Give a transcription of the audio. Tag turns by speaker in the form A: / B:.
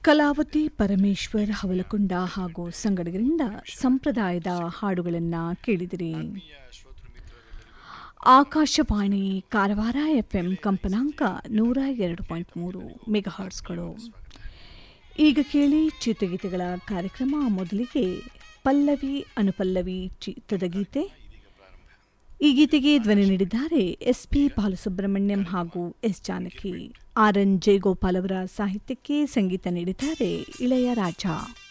A: ಕಲಾವತಿ ಪರಮೇಶ್ವರ್ ಹವಲಕೊಂಡ ಹಾಗೂ ಸಂಗಡಿಗರಿಂದ ಸಂಪ್ರದಾಯದ ಹಾಡುಗಳನ್ನು ಕೇಳಿದಿರಿ ಆಕಾಶವಾಣಿ ಕಾರವಾರ ಎಫ್ಎಂ ಕಂಪನಾಂಕ ನೂರ ಎರಡು ಪಾಯಿಂಟ್ ಮೂರು ಮೆಗಾಹರ್ಟ್ಸ್ಗಳು ಈಗ ಕೇಳಿ ಚಿತ್ರಗೀತೆಗಳ ಕಾರ್ಯಕ್ರಮ ಮೊದಲಿಗೆ ಪಲ್ಲವಿ ಅನುಪಲ್ಲವಿ ಚಿತ್ರದ ಗೀತೆ ಈ ಗೀತೆಗೆ ಧ್ವನಿ ನೀಡಿದ್ದಾರೆ ಎಸ್ ಪಿ ಬಾಲಸುಬ್ರಹ್ಮಣ್ಯಂ ಹಾಗೂ S Janaki R N Jayagopal ಅವರ ಸಾಹಿತ್ಯಕ್ಕೆ ಸಂಗೀತ ನೀಡಿದ್ದಾರೆ ಇಳೆಯ ರಾಜ